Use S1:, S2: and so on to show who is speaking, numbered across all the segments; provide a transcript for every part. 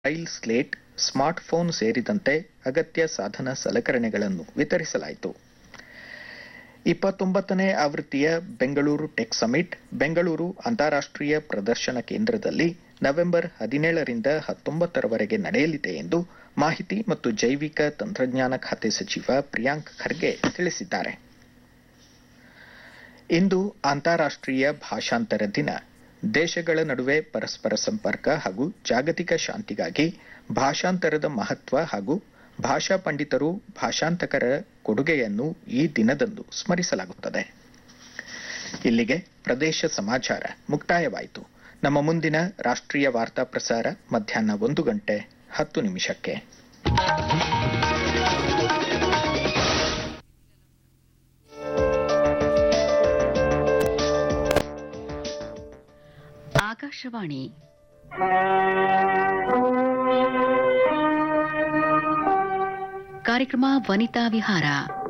S1: Mobile slate smartphone ಸೇರಿದಂತೆ ಅಗತ್ಯ ಸಾಧನ ಸಲಕರಣೆಗಳನ್ನು ವಿತರಿಸಲಾಯಿತು ಇಪ್ಪತ್ತೊಂಬತ್ತನೇ ಆವೃತ್ತಿಯ ಬೆಂಗಳೂರು ಟೆಕ್ ಸಮಿಟ್ ಬೆಂಗಳೂರು ಅಂತಾರಾಷ್ಟ್ರೀಯ ಪ್ರದರ್ಶನ ಕೇಂದ್ರದಲ್ಲಿ ನವೆಂಬರ್ ಹದಿನೇಳರಿಂದ ಹತ್ತೊಂಬತ್ತರವರೆಗೆ ನಡೆಯಲಿದೆ ಎಂದು ಮಾಹಿತಿ ಮತ್ತು ಜೈವಿಕ ತಂತ್ರಜ್ಞಾನ ಖಾತೆ ಸಚಿವ ಪ್ರಿಯಾಂಕ್ ಖರ್ಗೆ ತಿಳಿಸಿದ್ದಾರೆ ಇಂದು ಅಂತಾರಾಷ್ಟ್ರೀಯ ಭಾಷಾಂತರ ದಿನ ದೇಶಗಳ ನಡುವೆ ಪರಸ್ಪರ ಸಂಪರ್ಕ ಹಾಗೂ ಜಾಗತಿಕ ಶಾಂತಿಗಾಗಿ ಭಾಷಾಂತರದ ಮಹತ್ವ ಹಾಗೂ ಭಾಷಾ ಪಂಡಿತರು ಭಾಷಾಂತಕರ ಕೊಡುಗೆಯನ್ನು ಈ ದಿನದಂದು ಸ್ಮರಿಸಲಾಗುತ್ತದೆ ಇಲ್ಲಿಗೆ ಪ್ರದೇಶ ಸಮಾಚಾರ ಮುಕ್ತಾಯವಾಯಿತು ನಮ್ಮ ಮುಂದಿನ ರಾಷ್ಟ್ರೀಯ ವಾರ್ತಾ ಪ್ರಸಾರ ಮಧ್ಯಾಹ್ನ ಒಂದು ಗಂಟೆ ಹತ್ತು ನಿಮಿಷಕ್ಕೆ
S2: ಆಕಾಶವಾಣಿ ಕಾರ್ಯಕ್ರಮ ವನಿತಾ ವಿಹಾರ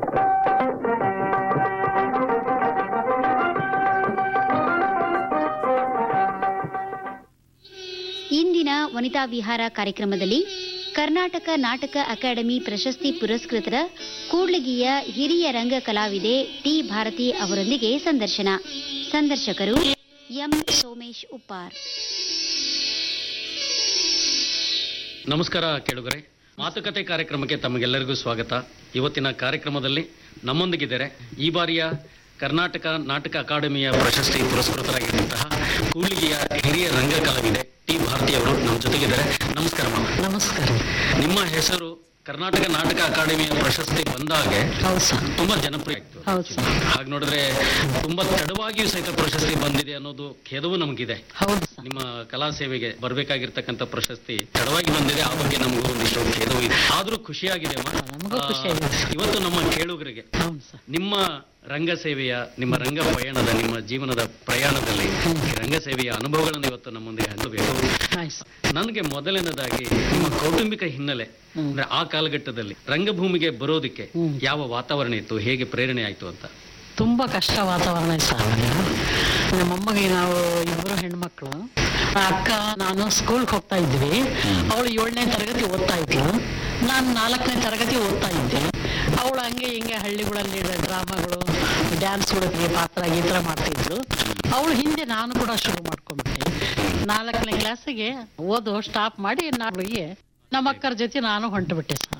S3: ಇಂದಿನ ವನಿತಾ ವಿಹಾರ ಕಾರ್ಯಕ್ರಮದಲ್ಲಿ ಕರ್ನಾಟಕ ನಾಟಕ ಅಕಾಡೆಮಿ ಪ್ರಶಸ್ತಿ ಪುರಸ್ಕೃತರ ಕೂಡ್ಲಿಗಿಯ ಹಿರಿಯ ರಂಗ ಕಲಾವಿದೆ ಟಿ ಭಾರತಿ ಅವರೊಂದಿಗೆ ಸಂದರ್ಶನ ಸಂದರ್ಶಕರು ಎಂ ಸೋಮೇಶ್ ಉಪ್ಪಾರ್
S4: ನಮಸ್ಕಾರ ಕೇಳುಗರೆ ಮಾತುಕತೆ ಕಾರ್ಯಕ್ರಮಕ್ಕೆ ತಮಗೆಲ್ಲರಿಗೂ ಸ್ವಾಗತ ಇವತ್ತಿನ ಕಾರ್ಯಕ್ರಮದಲ್ಲಿ ನಮ್ಮೊಂದಿಗಿದ್ದಾರೆ ಈ ಬಾರಿಯ ಕರ್ನಾಟಕ ನಾಟಕ ಅಕಾಡೆಮಿಯ ಪ್ರಶಸ್ತಿ ಪುರಸ್ಕೃತರಾಗಿರುವಂತಹ ಕೂಡ್ಲಿಗಿಯ ಹಿರಿಯ ರಂಗ ಕಲಾವಿದೆ ಟಿ ಭಾರತಿ ಅವರು ನಮ್ಮ ಜೊತೆಗಿದ್ದಾರೆ ನಮಸ್ಕಾರ ಮ್ಯಾಮ್
S5: ನಮಸ್ಕಾರ
S4: ನಿಮ್ಮ ಹೆಸರು ಕರ್ನಾಟಕ ನಾಟಕ ಅಕಾಡೆಮಿಯ ಪ್ರಶಸ್ತಿ ಬಂದಾಗೆ
S5: ಹೌದು ಸರ್
S4: ತುಂಬಾ ಜನಪ್ರಿಯ ಆಯ್ತು
S5: ಹೌದು ಸರ್
S4: ಹಾಗೆ ನೋಡಿದ್ರೆ ತುಂಬಾ ತಡವಾಗಿಯೂ ಸಹಿತ ಪ್ರಶಸ್ತಿ ಬಂದಿದೆ ಅನ್ನೋದು ಖೇದವೂ ನಮಗಿದೆ
S5: ಹೌದು ಸರ್
S4: ನಿಮ್ಮ ಕಲಾ ಸೇವೆಗೆ ಬರಬೇಕಾಗಿರ್ತಕ್ಕಂಥ ಪ್ರಶಸ್ತಿ ತಡವಾಗಿ ಬಂದಿದೆ ಆ ಬಗ್ಗೆ ನಮಗೂ ಒಂದಿಷ್ಟು ಖೇದವು ಇದೆ ಆದ್ರೂ ಖುಷಿಯಾಗಿದೆ ಅಮ್ಮ.
S5: ನಮಗೂ
S4: ಆ,
S5: ಖುಷಿಯಾಗಿದೆ.
S4: ಇವತ್ತು ನಮ್ಮ ಕೇಳುಗರಿಗೆ
S5: ಹೌದು ಸರ್
S4: ನಿಮ್ಮ ರಂಗ ಸೇವೆಯ ನಿಮ್ಮ ರಂಗ ಪಯಣದ ನಿಮ್ಮ ಜೀವನದ ಪ್ರಯಾಣದಲ್ಲಿ ಈ ರಂಗ ಸೇವೆಯ ಅನುಭವಗಳನ್ನು ಇವತ್ತು ನಮ್ಮೊಂದಿಗೆ ಹಂಚಬೇಕು
S5: ಆಯ್ತು ಸರ್
S4: ನನಗೆ ಮೊದಲನೇದಾಗಿ ನಿಮ್ಮ ಕೌಟುಂಬಿಕ ಹಿನ್ನೆಲೆ
S5: ಹ್ಮ್.
S4: ಅಂದ್ರೆ ಆ ಕಾಲಘಟ್ಟದಲ್ಲಿ ರಂಗಭೂಮಿಗೆ ಬರೋದಕ್ಕೆ
S5: ಹ್ಮ್.
S4: ಯಾವ ವಾತಾವರಣ ಇತ್ತು ಹೇಗೆ ಪ್ರೇರಣೆ ಆಯ್ತು ಅಂತ
S5: ತುಂಬಾ ಕಷ್ಟ ವಾತಾವರಣ ಇತ್ತು ಸರ್ ಅವಾಗ ನಮ್ಮಮ್ಮಗೆ ನಾವು ಇಬ್ಬರು ಹೆಣ್ಮಕ್ಳು ಅಕ್ಕ ನಾನು ಸ್ಕೂಲ್ಗೆ ಹೋಗ್ತಾ ಇದ್ವಿ ಅವಳು ಏಳನೇ ತರಗತಿ ಓದ್ತಾ ಇದ್ಲು ನಾನು ನಾಲ್ಕನೇ ತರಗತಿ ಓದ್ತಾ ಇದ್ದೆ ಅವಳು ಹಂಗೆ ಹಿಂಗೆ ಹಳ್ಳಿಗಳಲ್ಲಿ ಡ್ರಾಮಾಗಳು ಡ್ಯಾನ್ಸ್ಗಳಿಗೆ ಪಾತ್ರ ಈ ಥರ ಮಾಡ್ತಿದ್ಲು ಅವಳು ಹಿಂದೆ ನಾನು ಕೂಡ ಶುರು ಮಾಡ್ಕೊಂಡ್ಬಿಟ್ಟೆ ನಾಲ್ಕನೇ ಕ್ಲಾಸಿಗೆ ಓದು ಸ್ಟಾಪ್ ಮಾಡಿ ನಾಳಿಗೆ ನಮ್ಮ ಅಕ್ಕರ ಜೊತೆ ನಾನು ಹೊಂಟುಬಿಟ್ಟೆ ಸರ್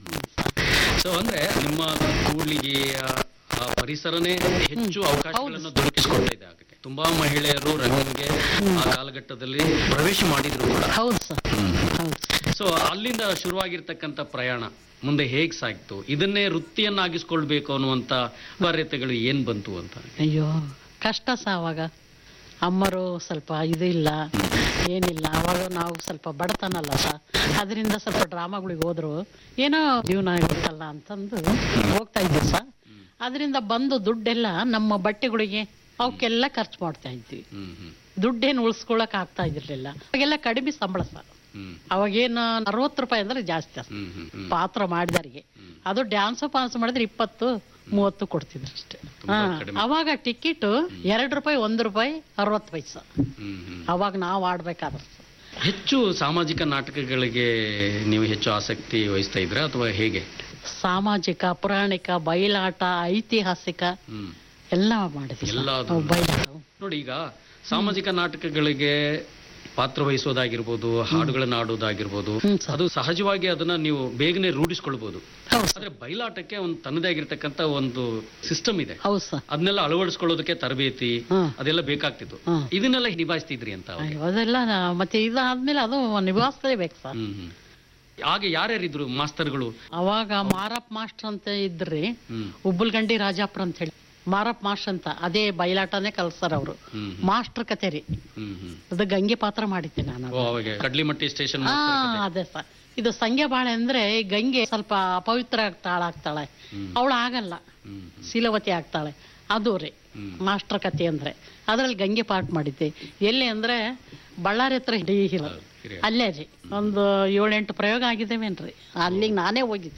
S4: ಸೊ ಅಂದ್ರೆ ನಿಮ್ಮ ಕೂಡ್ಲಿಗೆಯ ಆ ಪರಿಸರನೇ ಹೆಚ್ಚು ಅವಕಾಶಗಳನ್ನು ದೊರಕಿಸಿಕೊಡ್ತಾ ಇದೆ ಆಗಕ್ಕೆ ತುಂಬಾ ಮಹಿಳೆಯರು ರಂಗನಿಗೆ ಆ ಕಾಲಘಟ್ಟದಲ್ಲಿ ಪ್ರವೇಶ ಮಾಡಿದ್ರು ಕೂಡ
S5: ಹೌದು ಸರ್ ಹೌದು
S4: ಸೊ ಅಲ್ಲಿಂದ ಶುರುವಾಗಿರ್ತಕ್ಕಂಥ ಪ್ರಯಾಣ ಮುಂದೆ ಹೇಗ್ ಸಾಗಿತು ಇದನ್ನೇ ವೃತ್ತಿಯನ್ನಾಗಿಸ್ಕೊಳ್ಬೇಕು ಅನ್ನುವಂತ ಅನಿವಾರ್ಯತೆಗಳು ಏನ್ ಬಂತು ಅಂತ
S5: ಅಯ್ಯೋ ಕಷ್ಟ ಸಹ ಅವಾಗ ಅಮ್ಮರು ಸ್ವಲ್ಪ ಇದು ಇಲ್ಲ ಏನಿಲ್ಲ ಅವಾಗ ನಾವು ಸ್ವಲ್ಪ ಬಡತನಲ್ಲ ಸಹ ಅದರಿಂದ ಸ್ವಲ್ಪ ಡ್ರಾಮಾಗಳಿಗೆ ಹೋದ್ರು ಏನೋ ಜೀವನ ಇರುತ್ತಲ್ಲ ಅಂತಂದು ಹೋಗ್ತಾ ಇದ್ವಿ ಸಹ ಅದರಿಂದ ಬಂದು ದುಡ್ಡೆಲ್ಲ ನಮ್ಮ ಬಟ್ಟೆಗಳಿಗೆ ಅವಕ್ಕೆಲ್ಲ ಖರ್ಚು ಮಾಡ್ತಾ ಇದ್ವಿ
S4: ಹ್ಮ್ ಹ್ಮ್
S5: ದುಡ್ಡೇನು ಉಳಿಸ್ಕೊಳಕ್ ಆಗ್ತಾ ಇದ್ರಲಿಲ್ಲ ಅವಾಗೆಲ್ಲ ಕಡಿಮೆ ಸಂಬಳ ಸರ್
S4: ಹ್ಮ್
S5: ಅವಾಗೇನು ಅರವತ್ತು ರೂಪಾಯಿ ಅಂದ್ರೆ ಜಾಸ್ತಿ ಅಷ್ಟೆ
S4: ಹ್ಮ್ ಹ್ಮ್ ಹ್ಮ್
S5: ಪಾತ್ರ ಮಾಡಿದರಿಗೆ ಅದು ಡ್ಯಾನ್ಸ್ ಪಾನ್ಸ್ ಮಾಡಿದ್ರೆ ಇಪ್ಪತ್ತು ಮೂವತ್ತು ಕೊಡ್ತಿದ್ರು ಅಷ್ಟೇ
S4: ತುಂಬಾ
S5: ಹಾ,
S4: ಕಡಿಮೆ.
S5: ಅವಾಗ ಟಿಕೆಟ್ ಎರಡು ರೂಪಾಯಿ ಒಂದು ರೂಪಾಯಿ ಅರವತ್ತು ಪೈಸಾ
S4: ಹ್ಮ್ ಹ್ಮ್
S5: ಅವಾಗ ನಾವು ಆಡ್ಬೇಕಾದ್ರೆ
S4: ಹೆಚ್ಚು ಸಾಮಾಜಿಕ ನಾಟಕಗಳಿಗೆ ನೀವು ಹೆಚ್ಚು ಆಸಕ್ತಿ ವಹಿಸ್ತಾ ಇದ್ರ ಅಥವಾ ಹೇಗೆ
S5: ಸಾಮಾಜಿಕ ಪುರಾಣಿಕ ಬಯಲಾಟ ಐತಿಹಾಸಿಕ
S4: ಹ್ಮ್
S5: ಎಲ್ಲ ಮಾಡಿದ್ವಿ ಸರ್.
S4: ಎಲ್ಲಾದ್ರೂ.
S5: ಅವು ಬಯಲಾಟ
S4: ನೋಡಿ ಈಗ ಸಾಮಾಜಿಕ ನಾಟಕಗಳಿಗೆ ಪಾತ್ರ ವಹಿಸೋದಾಗಿರ್ಬೋದು ಹಾಡುಗಳನ್ನ ಆಡೋದಾಗಿರ್ಬೋದು
S5: ಹ್ಮ್ ಸರ್.
S4: ಅದು ಸಹಜವಾಗಿ ಅದನ್ನ ನೀವು ಬೇಗನೆ ರೂಢಿಸ್ಕೊಳ್ಬಹುದು
S5: ಹೌದು ಸರ್
S4: ಆದ್ರೆ ಬಯಲಾಟಕ್ಕೆ ಒಂದು ತನ್ನದೇ ಆಗಿರ್ತಕ್ಕಂಥ ಒಂದು ಸಿಸ್ಟಮ್ ಇದೆ
S5: ಹೌದು ಸರ್
S4: ಅದನ್ನೆಲ್ಲ ಅಳವಡಿಸ್ಕೊಳ್ಳೋದಕ್ಕೆ ತರಬೇತಿ
S5: ಹ್ಮ್.
S4: ಅದೆಲ್ಲ ಬೇಕಾಗ್ತಿತ್ತು
S5: ಹ್ಮ್.
S4: ಇದನ್ನೆಲ್ಲ ನಿಭಾಯಿಸ್ತಿದ್ರಿ ಅಂತ ಅವಾಗ.
S5: ಅಯ್ಯೋ, ಅದೆಲ್ಲ ನಾ- ಮತ್ತೆ ಇದಾದ್ಮೇಲೆ ಅದು ನಿಭಾಯಿಸ್ಲೇಬೇಕು ಸರ್
S4: ಹ್ಮ್ ಹ್ಮ್ ಆಗ ಯಾರ್ಯಾರಿದ್ರು ಮಾಸ್ತರ್ಗಳು
S5: ಅವಾಗ ಮಾರಪ್ಪ ಮಾಸ್ಟರ್ ಅಂತ ಇದ್ರಿ
S4: ಹ್ಮ್
S5: ಉಬ್ಬಲ್ಗಂಡಿ ರಾಜಾಪುರ ಅಂತ ಹೇಳಿ ಮಾರಪ್ಪ ಮಾಸ್ಟರ್ ಅಂತ ಅದೇ ಬಯಲಾಟನೇ ಕಲ್ಸಾರ ಅವರು
S4: ಹ್ಮ್
S5: ಮಾಸ್ಟರ್ ಕತೆ ರೀ
S4: ಹ್ಮ್ ಹ್ಮ್
S5: ಅದು ಗಂಗೆ ಪಾತ್ರ ಮಾಡಿದ್ದೆ ನಾನು
S4: ಓ ಅವಾಗ ಕಡ್ಲಿಮಟ್ಟಿ ಸ್ಟೇಷನ್
S5: ಹಾ ಅದೇ ಸರ್ ಇದು ಸಂಗೆ ಬಾಳೆ ಅಂದ್ರೆ ಈ ಗಂಗೆ ಸ್ವಲ್ಪ ಅಪವಿತ್ರ ಆಗ್ತಾಳಾಗ್ತಾಳೆ
S4: ಹ್ಮ್.
S5: ಅವಳು ಆಗಲ್ಲ
S4: ಹ್ಮ್
S5: ಶೀಲವತಿ ಆಗ್ತಾಳೆ ಅದು ರೀ
S4: ಹ್ಮ್.
S5: ಮಾಸ್ಟರ್ ಕತೆ ಅಂದ್ರೆ ಅದ್ರಲ್ಲಿ ಗಂಗೆ ಪಾಠ ಮಾಡಿದ್ದೆ ಎಲ್ಲಿ ಅಂದ್ರೆ ಬಳ್ಳಾರಿ ಹತ್ರ ಡಿ ಹಿರ
S4: ಹಿರಿಯ.
S5: ಅಲ್ಲೇ ರೀ ಒಂದು ಏಳೆಂಟು ಪ್ರಯೋಗ ಆಗಿದ್ದೇವೇನ್ರಿ ಅಲ್ಲಿಗೆ ನಾನೇ ಹೋಗಿದ್ದೆ